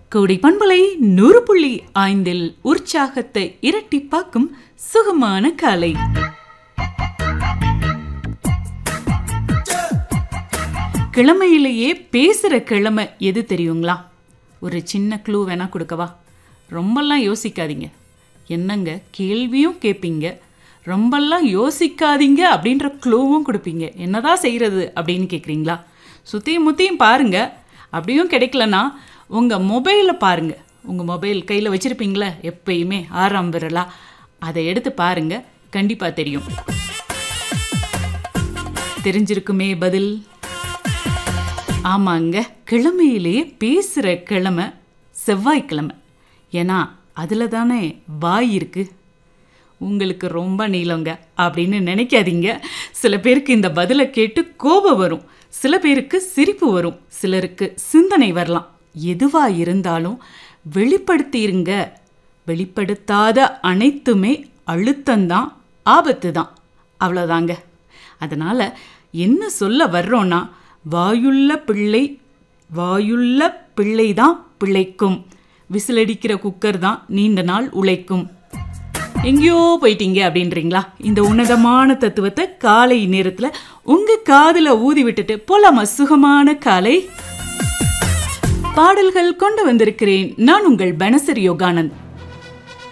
கோடி பண்பலை நூறு புள்ளி ஐந்தில் உற்சாகத்தை இரட்டிப்பாக்கும் சுகமான காலை கிழமையிலேயே பேசுகிற கிழமை எது தெரியுங்களா ஒரு சின்ன க்ளூ வேணா கொடுக்கவா ரொம்பலாம் யோசிக்காதீங்க என்னங்க கேள்வியும் கேட்பீங்க ரொம்பலாம் யோசிக்காதீங்க அப்படின்ற க்ளூவும் கொடுப்பீங்க என்னதான் செய்கிறது அப்படின்னு கேட்குறீங்களா சுற்றியும் முத்தியும் பாருங்க அப்படியும் கிடைக்கலனா உங்கள் மொபைலை பாருங்க உங்கள் மொபைல் கையில் வச்சுருப்பீங்களே எப்பயுமே ஆறாம் விரலா அதை எடுத்து பாருங்க கண்டிப்பாக தெரியும் தெரிஞ்சிருக்குமே பதில் ஆமாங்க கிழமையிலேயே பேசுகிற கிழமை செவ்வாய்க்கிழமை ஏன்னா அதில் தானே வாய் இருக்கு உங்களுக்கு ரொம்ப நீளங்க அப்படின்னு நினைக்காதீங்க சில பேருக்கு இந்த பதிலை கேட்டு கோபம் வரும் சில பேருக்கு சிரிப்பு வரும் சிலருக்கு சிந்தனை வரலாம் எதுவாக இருந்தாலும் வெளிப்படுத்திருங்க வெளிப்படுத்தாத அனைத்துமே அழுத்தம்தான் ஆபத்து தான் அவ்வளோதாங்க அதனால் என்ன சொல்ல வர்றோன்னா வாயுள்ள பிள்ளை வாயுள்ள பிள்ளை தான் பிழைக்கும் விசிலடிக்கிற குக்கர் தான் நீண்ட நாள் உழைக்கும் எங்கேயோ போயிட்டீங்க அப்படின்றீங்களா இந்த உன்னதமான தத்துவத்தை காலை நேரத்தில் உங்க காதுல ஊதி விட்டுட்டு போலாமா சுகமான காலை பாடல்கள் கொண்டு வந்திருக்கிறேன் நான் உங்கள் பனசரி யோகானந்த்